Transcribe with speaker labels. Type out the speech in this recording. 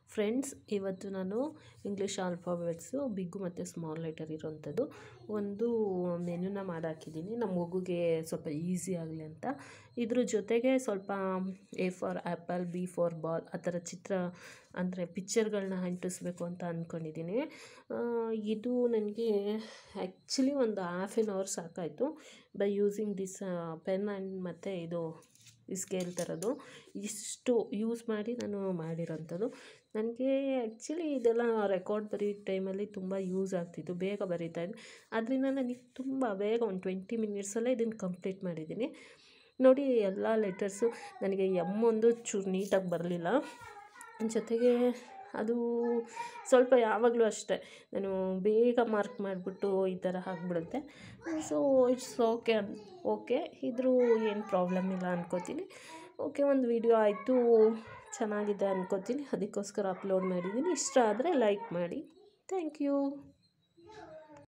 Speaker 1: friends ಇವತ್ತು ನಾನು English alphabets big ಮತ್ತು ಸ್ಮಾಲ್ ಲೆಟರ್ ಇರೋವಂಥದ್ದು ಒಂದು ಮೆನುನ ಮಾಡಾಕಿದ್ದೀನಿ ನಮ್ಮ ಮಗುಗೆ ಸ್ವಲ್ಪ ಈಸಿ ಆಗಲಿ ಅಂತ ಇದ್ರ ಜೊತೆಗೆ ಸ್ವಲ್ಪ A for apple B for ball ಆ ಥರ ಚಿತ್ರ ಅಂದರೆ ಪಿಕ್ಚರ್ಗಳನ್ನ ಅಂಟಿಸ್ಬೇಕು ಅಂತ ಅಂದ್ಕೊಂಡಿದ್ದೀನಿ ಇದು ನನಗೆ ಆ್ಯಕ್ಚುಲಿ ಒಂದು ಹಾಫ್ ಆನ್ ಅವರ್ ಸಾಕಾಯಿತು by using this pen and ಮತ್ತು ಇದು ಈ ಸ್ಕೇಲ್ ಥರದ್ದು ಇಷ್ಟು ಯೂಸ್ ಮಾಡಿ ನಾನು ಮಾಡಿರೋಂಥದ್ದು ನನಗೆ ಆ್ಯಕ್ಚುಲಿ ಇದೆಲ್ಲ ರೆಕಾರ್ಡ್ ಬರೆಯೋ ಟೈಮಲ್ಲಿ ತುಂಬ ಯೂಸ್ ಆಗ್ತಿತ್ತು ಬೇಗ ಬರೀತಾಯಿದ್ದೆ ಅದರಿಂದ ನನಗೆ ತುಂಬ ಬೇಗ ಒಂದು ಟ್ವೆಂಟಿ ಮಿನಿಟ್ಸಲ್ಲೇ ಇದನ್ನು ಕಂಪ್ಲೀಟ್ ಮಾಡಿದ್ದೀನಿ ನೋಡಿ ಎಲ್ಲ ಲೆಟರ್ಸು ನನಗೆ ಎಮ್ ಒಂದು ಚೂರು ನೀಟಾಗಿ ಬರಲಿಲ್ಲ ಜೊತೆಗೆ ಅದು ಸ್ವಲ್ಪ ಯಾವಾಗಲೂ ಅಷ್ಟೇ ನಾನು ಬೇಗ ಮಾರ್ಕ್ ಮಾಡಿಬಿಟ್ಟು ಈ ಥರ ಆಗಿಬಿಡುತ್ತೆ ಸೊ ಇಟ್ಸ್ ಓಕೆ ಓಕೆ ಇದ್ರೂ ಏನು ಪ್ರಾಬ್ಲಮ್ ಇಲ್ಲ ಅನ್ಕೋತೀನಿ ಓಕೆ ಒಂದು ವಿಡಿಯೋ ಆಯಿತು ಚೆನ್ನಾಗಿದೆ ಅನ್ಕೋತೀನಿ ಅದಕ್ಕೋಸ್ಕರ ಅಪ್ಲೋಡ್ ಮಾಡಿದ್ದೀನಿ ಇಷ್ಟ ಆದರೆ ಲೈಕ್ ಮಾಡಿ ಥ್ಯಾಂಕ್ ಯು